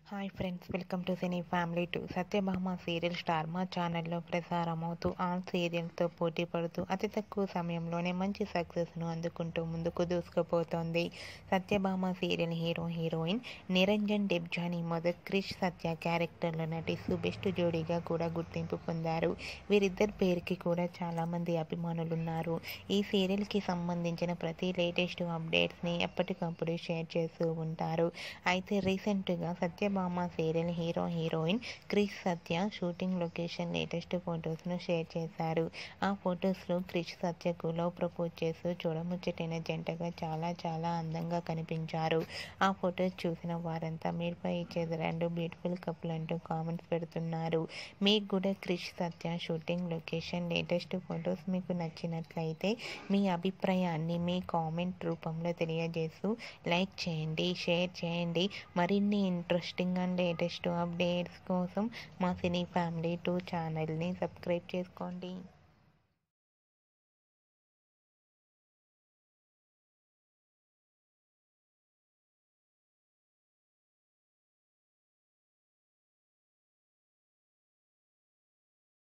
hi friends welcome to cine family to Satyabhama serial Star Maa ఛానల్లో ప్రసారమవుతూ all సీరియల్తో పోటీ పడుతూ అతి తక్కువ సమయంలోనే మంచి సక్సెస్ను అందుకుంటూ ముందుకు దూసుకుపోతోంది Satyabhama serial hero heroine Niranjan Debjani మొదట్ క్రిష్ సత్య క్యారెక్టర్లో నటిస్తూ బెస్ట్ జోడీగా కూడా గుర్తింపు పొందారు వీరిద్దరి పేరుకి కూడా చాలామంది అభిమానులు ఉన్నారు ఈ సీరియల్కి సంబంధించిన ప్రతి లేటెస్ట్ అప్డేట్స్ని ఎప్పటికప్పుడు షేర్ చేస్తూ ఉంటారు అయితే రీసెంట్గా Satyabhama serial hero heroine Krish Satya shooting location latest ఫొటోస్ను షేర్ చేశారు ఆ ఫొటోస్లో క్రిష్ సత్యకు లవ్ ప్రపోజ్ చేస్తూ చూడముచ్చటైన జంటగా చాలా చాలా అందంగా కనిపించారు ఆ ఫొటోస్ చూసిన వారంతా మీరుపై ఇచ్చేది రెండు బ్యూటిఫుల్ కపుల్ అంటూ కామెంట్స్ పెడుతున్నారు మీకు కూడా Krish Satya shooting location latest photos మీకు నచ్చినట్లయితే మీ అభిప్రాయాన్ని మీ కామెంట్ రూపంలో తెలియజేస్తూ లైక్ చేయండి షేర్ చేయండి మరిన్ని ఇంట్రెస్టింగ్ అండ్ లేటెస్ట్ అప్డేట్స్ కోసం మా సినీ ఫ్యామిలీ టూ ఛానల్ని సబ్స్క్రైబ్ చేసుకోండి